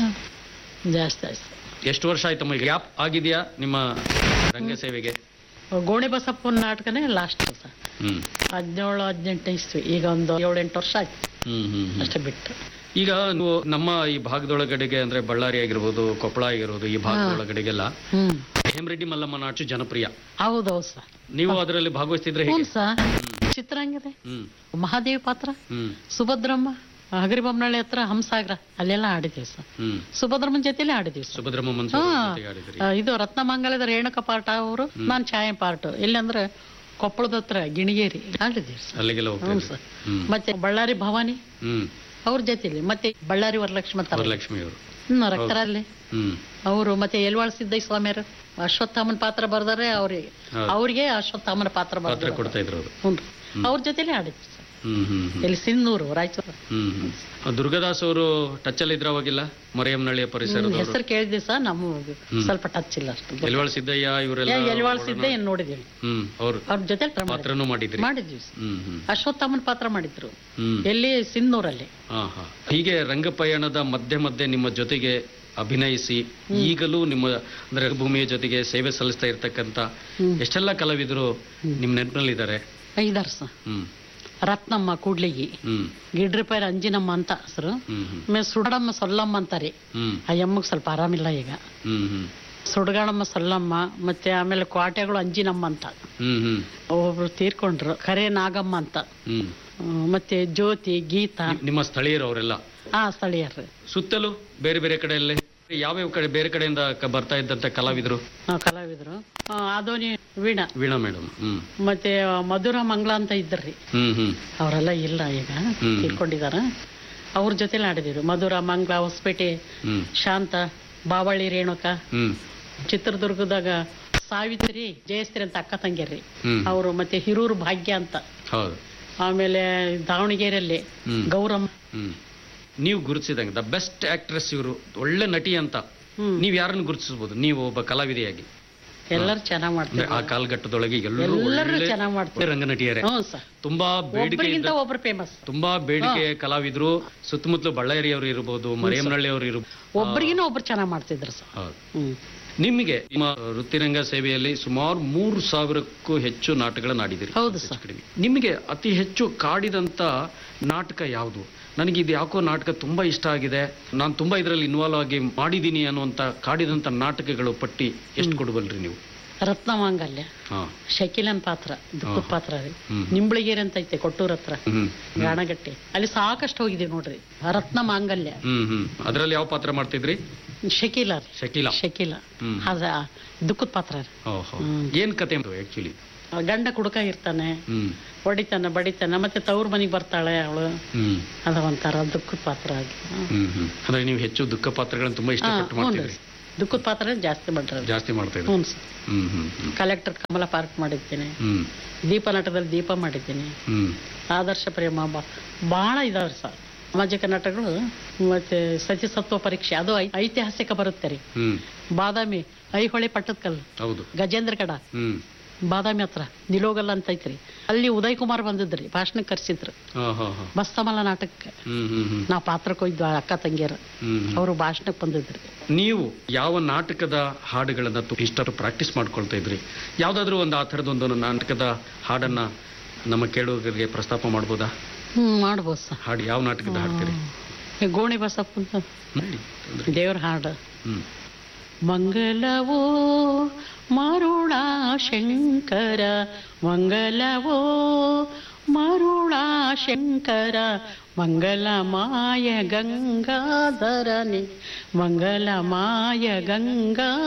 S5: ಜಾಸ್ತಿ ಆಯ್ತು
S4: ಎಷ್ಟು ವರ್ಷ ಆಯ್ತಮ್ಮ ಈಗ ಗ್ಯಾಪ್ ಆಗಿದೆಯಾ ನಿಮ್ಮ ರಂಗ ಸೇವೆಗೆ
S5: ಗೋಣಿ ಬಸಪ್ಪನ ನಾಟಕನೇ ಲಾಸ್ಟ್ ಸರ್
S4: ಹ್ಮ್
S5: ಹದಿನೇಳು ಹದಿನೆಂಟು ಇಸ್ವಿ ಈಗ ಒಂದು ಏಳೆಂಟು ವರ್ಷ ಆಯ್ತು
S4: ಹ್ಮ್ ಹ್ಮ್ ಹ್ಮ್.
S5: ಅಷ್ಟೇ ಬಿಟ್ಟು
S4: ಈಗ ನೀವು ನಮ್ಮ ಈ ಭಾಗದೊಳಗಡೆಗೆ ಅಂದ್ರೆ ಬಳ್ಳಾರಿ ಆಗಿರ್ಬೋದು ಕೊಪ್ಪಳ ಆಗಿರ್ಬೋದು ಈ ಭಾಗದೊಳಗಡೆಗೆಲ್ಲ
S5: ಹ್ಮ್
S4: ಹೇಮರೆಡ್ಡಿ ಮಲ್ಲಮ್ಮ ನಾಟು ಜನಪ್ರಿಯ
S5: ಹೌದೌದು ಸರ್
S4: ನೀವು ಅದರಲ್ಲಿ ಭಾಗವಹಿಸ್ತಿದ್ರೆ
S5: ಹ್ಞೂ
S4: ಹೇಗೆ
S5: ಸರ್ ಚಿತ್ರಾಂಗದೆ
S4: ಹ್ಮ್
S5: ಮಹಾದೇವಿ ಪಾತ್ರ
S4: ಹ್ಮ್
S5: ಸುಭದ್ರಮ್ಮ ಹಗರಿಬೊಮ್ಮನಹಳ್ಳಿ ಹತ್ರ ಹಂಸಾಗರ ಅಲ್ಲೆಲ್ಲ ಆಡಿದ್ದೀವಿ ಸರ್
S4: ಹ್ಮ್
S5: ಸುಭದ್ರಮ್ಮನ ಜೊತೆಲೇ ಆಡಿದ್ದೀವಿ ಸರ್
S4: ಸುಭದ್ರಮ್ಮ
S5: ಹಾ
S4: ಮನ್ಸೂರ್ ಜೊತೆಗೆ ಆಡಿದ್ರಿ
S5: ಆ, ಇದು ರತ್ನಮಂಗಲದ ರೇಣುಕ ಪಾಠ ಅವರು ನಾನು ಛಾಯೆ ಪಾರ್ಟ್ ಇಲ್ಲಂದ್ರೆ ಕೊಪ್ಪಳದ ಹತ್ರ ಗಿಣಿಗೇರಿ ಆಡಿದ್ದೀವಿ ಸರ್
S4: ಅಲ್ಲಿಗೆಲ್ಲ
S5: ಹ್ಞೂ
S4: ಹೋಗ್ತೀರಿ
S5: ಸರ್
S4: ಹ್ಮ್
S5: ಮತ್ತೆ ಬಳ್ಳಾರಿ ಭವಾನಿ
S4: ಹ್ಮ್
S5: ಅವ್ರ ಜೊತೆಲಿ ಮತ್ತೆ ಬಳ್ಳಾರಿ ವರಲಕ್ಷ್ಮಿ ತರ
S4: ವರಲಕ್ಷ್ಮಿ ಅವರು
S5: ಹ್ಮ್ ರಕ್ತರಲ್ಲಿ
S4: ಹ್ಮ್
S5: ಅವರು ಮತ್ತೆ ಎಲ್ವಾಳ್ ಸಿದ್ದಯ್ಯ ಸ್ವಾಮಿಯರು ಅಶ್ವತ್ಥಾಮನ ಪಾತ್ರ ಬರ್ದಾರೆ ಅವ್ರಿಗೆ
S4: ಹೌದು.
S5: ಅವ್ರಿಗೆ ಅಶ್ವತ್ಥಾಮನ ಪಾತ್ರ
S4: ಪಾತ್ರ
S5: ಬರ್ತಾರೆ
S4: ಕೊಡ್ತಾ ಇದ್ರು ಅವರು
S5: ಹ್ಞೂ ಅವ್ರ ಜೊತೆಲೇ ಆಡಿದ್ವಿ ಸರ್
S4: ಹ್ಮ್ ಹ್ಮ್ ಹ್ಮ್
S5: ಇಲ್ಲಿ ಸಿನ್ನೂರು ರಾಯಚೂರು
S4: ಹ್ಮ್ ಹ್ಮ್ ಆ, ದುರ್ಗಾದಾಸ್ ಅವರು ಟಚ್ ಅಲ್ಲಿ ಇದ್ರ ಅವಾಗಿಲ್ಲ ಮೊರೆಯಮ್ಮನಹಳ್ಳಿಯ ಪರಿಸರದವರು
S5: ಹೆಸರು ಕೇಳಿದ್ವಿ ಸರ್ ನಮ್ಮ ಸ್ವಲ್ಪ ಟಚ್ ಇಲ್ಲ ಅಷ್ಟು
S4: ಎಲ್ವಾಳ್ ಸಿದ್ದಯ್ಯ ಇವರೆಲ್ಲ
S5: ಎಲ್ವಾಳ್ ಸಿದ್ದೆ ಏನ್ ನೋಡಿದೀವಿ
S4: ಹ್ಮ್ ಅವ್ರು
S5: ಅವ್ರ ಜೊತೆ
S4: ಪಾತ್ರನೂ ಮಾಡಿದ್ರಿ
S5: ಮಾಡಿದ್ವಿ ಸರ್
S4: ಹ್ಮ್ ಹ್ಮ್
S5: ಅಶ್ವತ್ಥಾಮನ ಪಾತ್ರ ಮಾಡಿದ್ರು
S4: ಹ್ಮ್
S5: ಎಲ್ಲಿ ಸಿನ್ನೂರಲ್ಲಿ
S4: ಹಾ ಹಾ ಹೀಗೆ ರಂಗಪಯಣದ ಮಧ್ಯೆ ಮಧ್ಯೆ ನಿಮ್ಮ ಜೊತೆಗೆ ಅಭಿನಯಿಸಿ ಈಗಲೂ ನಿಮ್ಮ ಅಂದ್ರೆ ಭೂಮಿಯ ಜೊತೆಗೆ ಸೇವೆ ಸಲ್ಲಿಸ್ತಾ ಇರ್ತಕ್ಕಂತ ಎಷ್ಟೆಲ್ಲ ಕಲಾವಿದರು ನಿಮ್ ನೆನಪಿನಲ್ಲಿದ್ದಾರೆ
S5: ಐದಾರು ಸರ್
S4: ಹ್ಮ್
S5: ರತ್ನಮ್ಮ ಕೂಡ್ಲಿಗಿ
S4: ಹ್ಮ್
S5: ಗಿಡ್ರಿಪೈರ್ ಅಂಜಿನಮ್ಮ ಅಂತ ಹೆಸರು
S4: ಹ್ಮ್ ಹ್ಮ್
S5: ಆಮೇಲೆ ಸುಡಮ್ಮ ಸೊಲ್ಲಮ್ಮ ಅಂತಾರೆ
S4: ಹ್ಮ್
S5: ಆ ಎಮ್ಮಗೆ ಸ್ವಲ್ಪ ಆರಾಮಿಲ್ಲ ಈಗ
S4: ಹ್ಮ್ ಹ್ಮ್
S5: ಸುಡಗಾಡಮ್ಮ ಸೊಲ್ಲಮ್ಮ ಮತ್ತೆ ಆಮೇಲೆ ಕ್ವಾಟೆಗಳು ಅಂಜಿನಮ್ಮ ಅಂತ
S4: ಹ್ಮ್ ಹ್ಮ್
S5: ಒಬ್ರು ತೀರ್ಕೊಂಡ್ರು ಕರೆ ನಾಗಮ್ಮ ಅಂತ
S4: ಹ್ಮ್
S5: ಹ್ಮ್, ಮತ್ತೆ ಜ್ಯೋತಿ ಗೀತಾ
S4: ನಿ- ನಿಮ್ಮ ಸ್ಥಳೀಯರು ಅವರೆಲ್ಲ
S5: ಆ ಸ್ಥಳೀಯರು
S4: ಸುತ್ತಲೂ ಬೇರೆ ಬೇರೆ ಕಡೆಯಲ್ಲಿ ಯಾವ್ಯಾವ ಕಡೆ ಬೇರೆ ಕಡೆಯಿಂದ ಕ- ಬರ್ತಾ ಇದ್ದಂತ ಕಲಾವಿದರು
S5: ಆ, ಕಲಾವಿದರು ಆ, ಅದೋನಿ ವೀಣಾ
S4: ವೀಣಾ ಮೇಡಮ್ ಹ್ಮ್
S5: ಮತ್ತೆ ಮಧುರ ಮಂಗಳ ಅಂತ ಇದ್ರಿ
S4: ಹ್ಮ್ ಹ್ಮ್
S5: ಅವರೆಲ್ಲ ಇಲ್ಲ ಈಗ
S4: ಹ್ಮ್.
S5: ತೀರ್ಕೊಂಡಿದಾರ ಅವ್ರ ಜೊತೆಲಿ ಆಡಿದಿರು ಮಧುರ ಮಂಗಳ ಹೊಸಪೇಟೆ
S4: ಹ್ಮ್
S5: ಶಾಂತ ಬಾವಳ್ಳಿ ರೇಣುಕ
S4: ಹ್ಮ್
S5: ಚಿತ್ರದುರ್ಗದಾಗ ಸಾವಿತ್ರಿ ಜಯಶ್ರೀ ಅಂತ ಅಕ್ಕ ತಂಗಿಯರ್ರಿ
S4: ಹ್ಮ್
S5: ಅವರು ಮತ್ತೆ ಹಿರೂರು ಭಾಗ್ಯ ಅಂತ
S4: ಹೌದು
S5: ಆಮೇಲೆ ದಾವಣಗೆರೆಯಲ್ಲಿ
S4: ಹ್ಮ್.
S5: ಗೌರಮ್ಮ
S4: ಹ್ಮ್ ನೀವು ಗುರುತಿಸಿದಂಗೆ ದ ಬೆಸ್ಟ್ ಆಕ್ಟ್ರೆಸ್ ಇವರು ಒಳ್ಳೆ ನಟಿ ಅಂತ
S5: ಹ್ಮ್.
S4: ನೀವ್ ಯಾರನ್ನು ಗುರುತಿಸಬಹುದು ನೀವು ಒಬ್ಬ ಕಲಾವಿದೆಯಾಗಿ
S5: ಎಲ್ಲರೂ ಚೆನ್ನಾಗ್
S4: ಅಂದ್ರೆ
S5: ಮಾಡ್ತಾರೆ
S4: ಆ ಕಾಲಘಟ್ಟದೊಳಗೆ ಎಲ್ಲರೂ
S5: ಎಲ್ಲರೂ
S4: ಒಳ್ಳೆ
S5: ಚೆನ್ನಾಗ್ ಮಾಡ್ತಾರೆ
S4: ರಂಗನಟಿಯರೇ
S5: ಹ್ಞೂ ಸರ್
S4: ತುಂಬಾ ಬೇಡಿಕೆ
S5: ಒಬ್ಬರಿಗಿಂತ
S4: ಇದ್ದ-
S5: ಒಬ್ರು ಫೇಮಸ್
S4: ತುಂಬಾ ಬೇಡಿಕೆ ಕಲಾವಿದ್ರು ಸುತ್ತಮುತ್ತಲು ಬಳ್ಳಾರಿಯವರು ಇರಬಹುದು ಮರಿಯಮ್ಮನಹಳ್ಳಿ ಅವರು ಇರಬಹುದು
S5: ಒಬ್ರಿಗಿನ ಒಬ್ರು ಚೆನ್ನಾಗ್ ಮಾಡ್ತಿದ್ರು ಸರ್
S4: ಹೌದು
S5: ಹ್ಮ್
S4: ನಿಮಗೆ ನಿಮ್ಮ ವೃತ್ತಿರಂಗ ಸೇವೆಯಲ್ಲಿ ಸುಮಾರು ಮೂರು ಸಾವಿರಕ್ಕೂ ಹೆಚ್ಚು ನಾಟಕಗಳನ್ನ ಆಡಿದಿರಿ
S5: ಹೌದು
S4: ಹೆಚ್ಚು
S5: ಸರ್.
S4: ಕಡಿಮೆ. ನಿಮಗೆ ಅತಿ ಹೆಚ್ಚು ಕಾಡಿದಂತ ನಾಟಕ ಯಾವುದು ನನಗೆ ಇದು ಯಾಕೋ ನಾಟಕ ತುಂಬಾ ಇಷ್ಟ ಆಗಿದೆ ನಾನು ತುಂಬಾ ಇದರಲ್ಲಿ ಇನ್ವಾಲ್ವ್ ಆಗಿ ಮಾಡಿದ್ದೀನಿ ಅನ್ನುವಂತ ಕಾಡಿದಂತ ನಾಟಕಗಳು ಪಟ್ಟಿ ಎಷ್ಟು ಕೊಡಬಲ್ರಿ ನೀವು
S5: ರತ್ನಮಾಂಗಲ್ಯ
S4: ಹಾ
S5: ಶಕಿಲನ್ ಪಾತ್ರ ದುಃಖದ
S4: ಹಾ.
S5: ಪಾತ್ರ ರೀ
S4: ಹ್ಮ್.
S5: ನಿಂಬಳಿಗೇರಿ ಅಂತ ಐತೆ ಕೊಟ್ಟೂರ್ ಹತ್ರ
S4: ಹ್ಮ್
S5: ಗಾಣಗಟ್ಟಿ ಅಲ್ಲಿ ಸಾಕಷ್ಟು ಹೋಗಿದೀವಿ ನೋಡ್ರಿ ರತ್ನ ಮಾಂಗಲ್ಯ
S4: ಹ್ಮ್ ಹ್ಮ್ ಅದ್ರಲ್ಲಿ ಯಾವ ಪಾತ್ರ ಮಾಡ್ತಿದ್ರಿ
S5: ಶಕೀಲ ರೀ
S4: ಶಕೀಲ
S5: ಶಕೀಲ
S4: ಹ್ಮ್.
S5: ಅದ ದುಃಖದ ಪಾತ್ರ ರೀ
S4: ಓಹೋ
S5: ಹ್ಮ್.
S4: ಏನ್ ಕತೆ ಆಕ್ಚುಲಿ
S5: ಆ ಗಂಡ ಕುಡುಕ ಇರ್ತಾನೆ
S4: ಹ್ಮ್
S5: ಹೊಡಿತಾನೆ ಬಡಿತಾನೆ ಮತ್ತೆ ತವ್ರ ಮನೆಗೆ ಬರ್ತಾಳೆ ಅವಳು
S4: ಹ್ಮ್
S5: ಅದ ಒಂಥರ ದುಃಖದ ಪಾತ್ರ ಆಗಿ
S4: ಹ್ಮ್ ಹ್ಮ್ ಅಂದ್ರೆ ನೀವು ಹೆಚ್ಚು ದುಃಖ ಪಾತ್ರಗಳನ್ನ ತುಂಬಾ ಇಷ್ಟಪಟ್ಟು ಮಾಡ್ತಿದ್ರಿ
S5: ದುಃಖದ ಪಾತ್ರ ಜಾಸ್ತಿ ಮಾಡ್ರಿ
S4: ಜಾಸ್ತಿ ಮಾಡ್ತಾ ಇದ್ರಿ
S5: ಹ್ಞೂ ಸರ್
S4: ಹ್ಮ್ ಹ್ಮ್ ಹ್ಮ್
S5: ಕಲೆಕ್ಟರ್ ಕಮಲ ಪಾರ್ಕ್ ಮಾಡಿದ್ದೀನಿ
S4: ಹ್ಮ್
S5: ದೀಪ ನಾಟಕದಲ್ಲಿ ದೀಪ ಮಾಡಿದ್ದೀನಿ
S4: ಹ್ಮ್
S5: ಆದರ್ಶ ಪ್ರೇಮ ಬಾ ಭಾಳ ಇದಾವ್ರಿ ಸರ್ ಸಾಮಾಜಿಕ ನಾಟಕಗಳು ಮತ್ತೆ ಸತಿಸತ್ವ ಪರೀಕ್ಷೆ ಅದು ಐ- ಐತಿಹಾಸಿಕ ಬರುತ್ತೆ ರೀ
S4: ಹ್ಮ್
S5: ಬಾದಾಮಿ ಐಹೊಳೆ ಪಟ್ಟದಕಲ್ಲು
S4: ಹೌದು
S5: ಗಜೇಂದ್ರ ಕಡ
S4: ಹ್ಮ್
S5: ಬಾದಾಮಿ ಹತ್ರ ನಿಲೋಗಲ್ ಅಂತ ಐತ್ರಿ ಅಲ್ಲಿ ಉದಯ್ ಕುಮಾರ್ ಬಂದಿದ್ರಿ ಭಾಷಣಕ್ಕೆ ಕರ್ಸಿದ್ರು
S4: ಹಾ ಹಾ ಹಾ
S5: ಬಸ್ತಮಲ ನಾಟಕಕ್ಕೆ
S4: ಹ್ಮ್ ಹ್ಮ್ ಹ್ಮ್
S5: ನಾವು ಪಾತ್ರಕ್ಕೆ ಹೋಗಿದ್ವಿ ಆ ಅಕ್ಕ ತಂಗಿಯರು
S4: ಹ್ಮ್ ಹ್ಮ್.
S5: ಅವರು ಭಾಷಣಕ್ಕೆ ಬಂದಿದ್ರಿ
S4: ನೀವು ಯಾವ ನಾಟಕದ ಹಾಡುಗಳನ್ನ ತು- ಇಷ್ಟರು ಪ್ರಾಕ್ಟೀಸ್ ಮಾಡ್ಕೊಳ್ತಾ ಇದ್ರಿ ಯಾವ್ದಾದ್ರು ಒಂದು ಆ ಥರದ ಒಂದು ನಾಟಕದ ಹಾಡನ್ನ ನಮ್ಮ ಕೇಳುಗರಿಗೆ ಪ್ರಸ್ತಾಪ ಮಾಡ್ಬೋದಾ
S5: ಹ್ಮ್ ಮಾಡ್ಬೋದು ಸರ್
S4: ಹಾಡು ಯಾವ ನಾಟಕದ ಹಾಡ್ತೀರಿ
S5: ಈ ಗೋಣಿ ಬಸಪ್ಪ ಅಂತ
S4: ಮಾಡಿ ತೊಂದ್ರೆ
S5: ದೇವ್ರ ಹಾಡು
S4: ಹ್ಮ್
S5: ಮಂಗಲವೋ ಮರುಳ ಶಂಕರ ಮಂಗಲವೋ ಮರುಳ ಶಂಕರ ಮಂಗಲಮಾಯ ಗಂಗಾಧರನೆ ಮಂಗಲಮಾಯ ಗಂಗಾ